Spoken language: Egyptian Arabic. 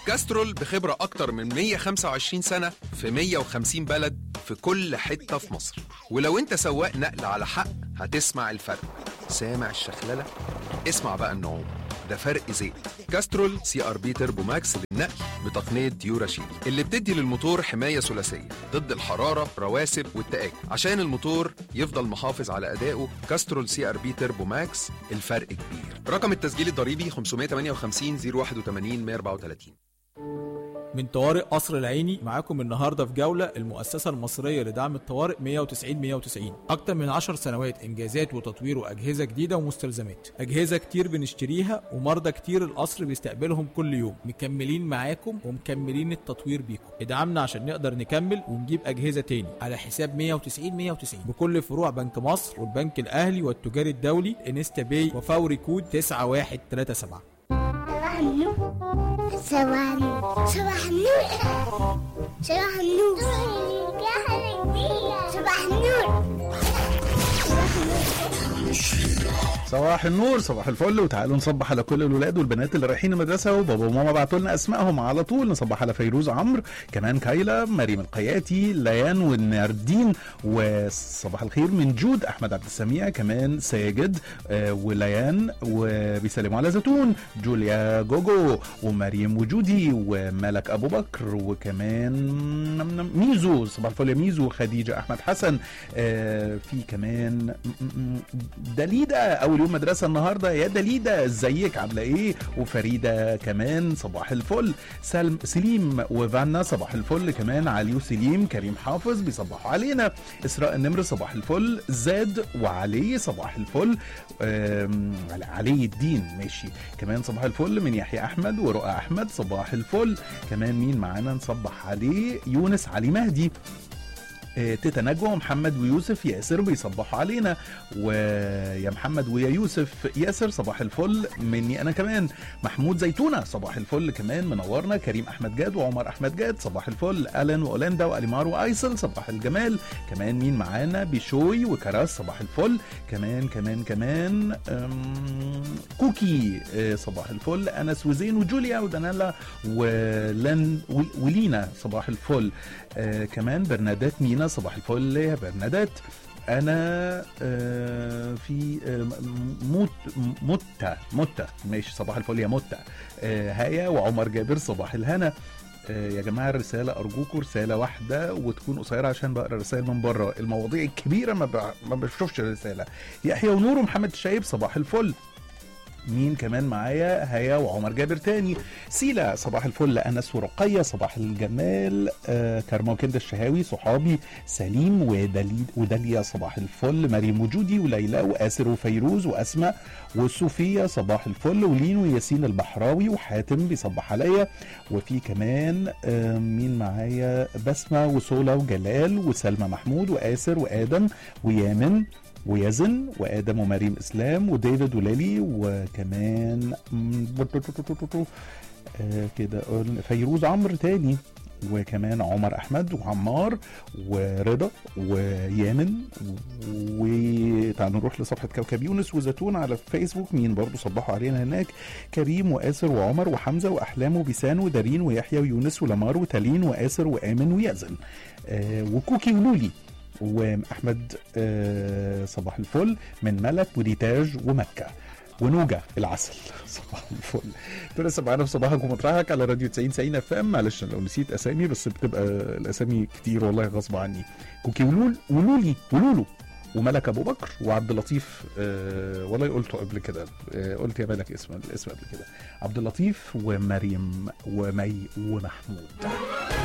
كاسترول بخبرة أكتر من 125 سنة في 150 بلد في كل حتة في مصر ولو أنت سواق نقل على حق هتسمع الفرق سامع الشخللة؟ اسمع بقى النعوم ده فرق زيت كاسترول سي ار بي تربو ماكس للنقل بتقنيه ديوراشيل اللي بتدي للموتور حمايه ثلاثيه ضد الحراره رواسب والتآكل عشان الموتور يفضل محافظ على ادائه كاسترول سي ار بي تربو ماكس الفرق كبير رقم التسجيل الضريبي 558 081 134 من طوارئ قصر العيني معاكم النهارده في جوله المؤسسه المصريه لدعم الطوارئ 190 190 اكتر من 10 سنوات انجازات وتطوير واجهزه جديده ومستلزمات اجهزه كتير بنشتريها ومرضى كتير القصر بيستقبلهم كل يوم مكملين معاكم ومكملين التطوير بيكم ادعمنا عشان نقدر نكمل ونجيب اجهزه تاني على حساب 190 190 بكل فروع بنك مصر والبنك الاهلي والتجاري الدولي انستا باي وفوري كود 9137 صباح النور صباح النور صباح النور صباح النور صباح النور صباح الفل وتعالوا نصبح على كل الولاد والبنات اللي رايحين المدرسه وبابا وماما بعتوا لنا اسمائهم على طول نصبح على فيروز عمرو كمان كايلا مريم القياتي ليان والناردين وصباح الخير من جود احمد عبد السميع كمان ساجد آه، وليان وبيسلموا على زيتون جوليا جوجو ومريم وجودي وملك ابو بكر وكمان ميزو صباح الفل يا ميزو خديجه احمد حسن آه، في كمان م- م- دليده اول يوم مدرسه النهارده يا دليده ازيك عامله ايه وفريده كمان صباح الفل سلم سليم وفانا صباح الفل كمان علي وسليم كريم حافظ بيصبحوا علينا اسراء النمر صباح الفل زاد وعلي صباح الفل آم، علي- علي الدين ماشي كمان صباح الفل من يحيى احمد ورؤى احمد صباح الفل كمان مين معانا نصبح عليه يونس علي مهدي آه، تيتا نجوى ومحمد ويوسف ياسر بيصبحوا علينا ويا محمد ويا يوسف ياسر صباح الفل مني انا كمان محمود زيتونه صباح الفل كمان منورنا كريم احمد جاد وعمر احمد جاد صباح الفل الين واولندا واليمار وايسل صباح الجمال كمان مين معانا بشوي وكراس صباح الفل كمان كمان كمان أم، كوكي آه، صباح الفل انس وزين وجوليا ودانيلا ولن ولينا صباح الفل آه كمان برنادات مينا صباح الفل يا برنادات انا آه في آه م- موت متة متة ماشي صباح الفل يا متة آه هيا وعمر جابر صباح الهنا آه يا جماعه الرساله ارجوكم رساله واحده وتكون قصيره عشان بقرا الرسائل من بره المواضيع الكبيره ما ب- ما بشوفش الرساله يحيى ونور ومحمد الشايب صباح الفل مين كمان معايا هيا وعمر جابر تاني سيلا صباح الفل انس ورقيه صباح الجمال آه كرمه وكندا الشهاوي صحابي سليم ودليل وداليا صباح الفل مريم وجودي وليلى واسر وفيروز واسماء وصوفيا صباح الفل ولين وياسين البحراوي وحاتم بيصبح عليا وفي كمان آه مين معايا بسمه وسولا وجلال وسلمى محمود واسر وادم ويامن ويزن وادم ومريم اسلام وديفيد ولالي وكمان مم، آه كده قلنا فيروز عمرو تاني وكمان عمر احمد وعمار ورضا ويامن وتعالوا نروح لصفحه كوكب يونس وزيتون على فيسبوك مين برضو صبحوا علينا هناك كريم واسر وعمر وحمزه واحلام وبيسان ودارين ويحيى ويونس ولمار وتالين واسر وامن ويزن آه وكوكي ولولي واحمد آه صباح الفل من ملك وريتاج ومكه ونوجة العسل صباح الفل انتوا لسه معانا في صباحك ومطرحك على راديو 90 90 اف ام معلش لو نسيت اسامي بس بتبقى الاسامي كتير والله غصب عني كوكي ولول ولولي ولولو وملك ابو بكر وعبد اللطيف آه والله قلته قبل كده آه قلت يا ملك اسم الاسم قبل كده عبد اللطيف ومريم ومي ومحمود